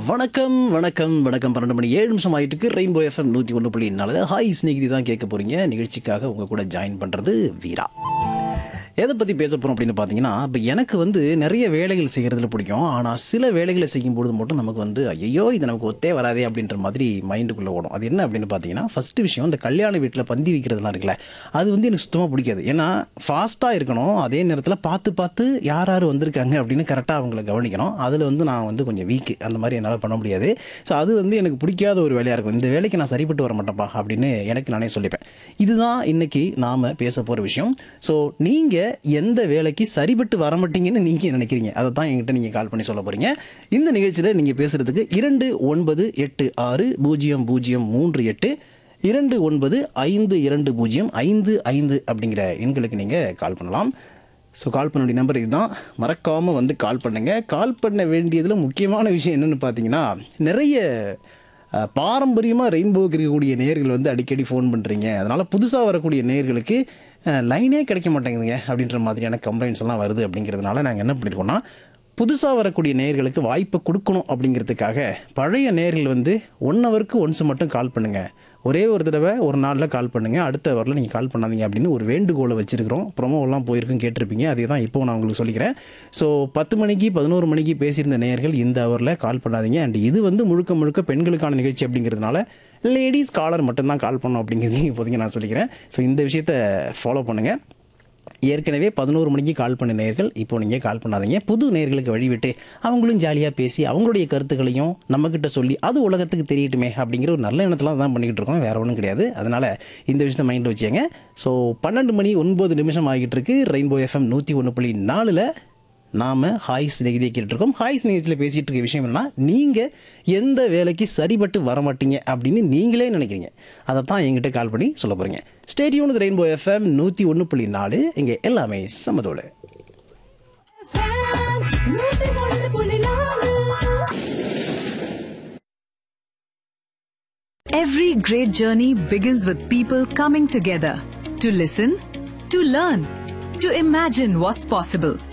வணக்கம் வணக்கம் வணக்கம் பன்னெண்டு மணி ஏழு நிமிஷம் ஆயிட்டு இருக்கு ரெயின்போ எஃப்எம் நூற்றி ஒன்று புள்ளி நாலு ஹாய் ஸ்நேகிதி தான் கேட்க போறீங்க நிகழ்ச்சிக்காக உங்க கூட ஜாயின் பண்றது வீரா எதை பற்றி பேச போகிறோம் அப்படின்னு பார்த்தீங்கன்னா இப்போ எனக்கு வந்து நிறைய வேலைகள் செய்கிறதுல பிடிக்கும் ஆனால் சில வேலைகளை செய்யும்பொழுது மட்டும் நமக்கு வந்து ஐயோ இது நமக்கு ஒத்தே வராதே அப்படின்ற மாதிரி மைண்டுக்குள்ளே ஓடும் அது என்ன அப்படின்னு பார்த்தீங்கன்னா ஃபஸ்ட்டு விஷயம் இந்த கல்யாண வீட்டில் பந்தி வைக்கிறதுலாம் இருக்குல்ல அது வந்து எனக்கு சுத்தமாக பிடிக்காது ஏன்னா ஃபாஸ்ட்டாக இருக்கணும் அதே நேரத்தில் பார்த்து பார்த்து யார் யார் வந்திருக்காங்க அப்படின்னு கரெக்டாக அவங்கள கவனிக்கணும் அதில் வந்து நான் வந்து கொஞ்சம் வீக்கு அந்த மாதிரி என்னால் பண்ண முடியாது ஸோ அது வந்து எனக்கு பிடிக்காத ஒரு வேலையாக இருக்கும் இந்த வேலைக்கு நான் சரிப்பட்டு வர மாட்டேன்ப்பா அப்படின்னு எனக்கு நானே சொல்லிப்பேன் இதுதான் இன்னைக்கு நாம் பேச போகிற விஷயம் ஸோ நீங்கள் எந்த வேலைக்கு சரிப்பட்டு வர மாட்டீங்கன்னு நீங்கள் நினைக்கிறீங்க அதை தான் என்கிட்ட நீங்கள் கால் பண்ணி சொல்ல போகிறீங்க இந்த நிகழ்ச்சியில் நீங்கள் பேசுகிறதுக்கு இரண்டு ஒன்பது எட்டு ஆறு பூஜ்ஜியம் பூஜ்ஜியம் மூன்று எட்டு இரண்டு ஒன்பது ஐந்து இரண்டு பூஜ்ஜியம் ஐந்து ஐந்து அப்படிங்கிற எண்களுக்கு நீங்கள் கால் பண்ணலாம் ஸோ கால் பண்ண வேண்டிய நம்பர் இதுதான் மறக்காமல் வந்து கால் பண்ணுங்கள் கால் பண்ண வேண்டியதில் முக்கியமான விஷயம் என்னென்னு பார்த்தீங்கன்னா நிறைய அஹ், பாரம்பரியமாக ரெயின்போக்கு இருக்கக்கூடிய நேர்கள் வந்து அடிக்கடி ஃபோன் பண்ணுறீங்க அதனால் புதுசாக வரக்கூடிய நேர்களுக்கு லைனே கிடைக்க மாட்டேங்குதுங்க அப்படின்ற மாதிரியான கம்ப்ளைண்ட்ஸ் எல்லாம் வருது அப்படிங்கிறதுனால நாங்கள் என்ன பண்ணியிருக்கோம்னா புதுசாக வரக்கூடிய நேயர்களுக்கு வாய்ப்பை கொடுக்கணும் அப்படிங்கிறதுக்காக பழைய நேயர்கள் வந்து ஒன் ஹவருக்கு ஒன்ஸ் மட்டும் கால் பண்ணுங்கள் ஒரே ஒரு தடவை ஒரு நாளில் கால் பண்ணுங்கள் அடுத்த ஹவரில் நீங்கள் கால் பண்ணாதீங்க அப்படின்னு ஒரு வேண்டுகோளை வச்சுருக்கிறோம் ப்ரொமோவெல்லாம் போயிருக்கும் கேட்டிருப்பீங்க அதே தான் இப்போ நான் உங்களுக்கு சொல்லிக்கிறேன் ஸோ பத்து மணிக்கு பதினோரு மணிக்கு பேசியிருந்த நேயர்கள் இந்த ஹவரில் கால் பண்ணாதீங்க அண்ட் இது வந்து முழுக்க முழுக்க பெண்களுக்கான நிகழ்ச்சி அப்படிங்கிறதுனால லேடிஸ் காலர் மட்டும்தான் கால் பண்ணணும் அப்படிங்கிறது இப்போதைக்கு நான் சொல்லிக்கிறேன் ஸோ இந்த விஷயத்தை ஃபாலோ பண்ணுங்கள் ஏற்கனவே பதினோரு மணிக்கு கால் பண்ண நேர்கள் இப்போ நீங்கள் கால் பண்ணாதீங்க புது நேர்களுக்கு வழிவிட்டு அவங்களும் ஜாலியாக பேசி அவங்களுடைய கருத்துக்களையும் நம்மக்கிட்ட சொல்லி அது உலகத்துக்கு தெரியட்டுமே அப்படிங்கிற ஒரு நல்ல எண்ணத்தில் தான் பண்ணிக்கிட்டு இருக்கோம் வேற ஒன்றும் கிடையாது அதனால் இந்த விஷயத்தை மைண்டில் வச்சுங்க ஸோ பன்னெண்டு மணி ஒன்பது நிமிஷம் ஆகிட்டு இருக்கு ரெயின்போ எஃப்எம் நூற்றி ஒன்று புள்ளி நாலில் நாம் ஹாய் ஸ்நேகிதியை கேட்டுருக்கோம் ஹாய் ஸ்நேகிதியில் பேசிகிட்டு இருக்க விஷயம் என்னன்னா நீங்கள் எந்த வேலைக்கு சரிபட்டு வர மாட்டீங்க அப்படின்னு நீங்களே நினைக்கிறீங்க அதை தான் எங்கிட்ட கால் பண்ணி சொல்ல போகிறீங்க ஸ்டேடியோனு ரெயின்போ எஃப்எம் நூற்றி ஒன்று புள்ளி நாலு இங்கே எல்லாமே சமதோடு Every great journey begins with people coming together to listen, to learn, to imagine what's possible.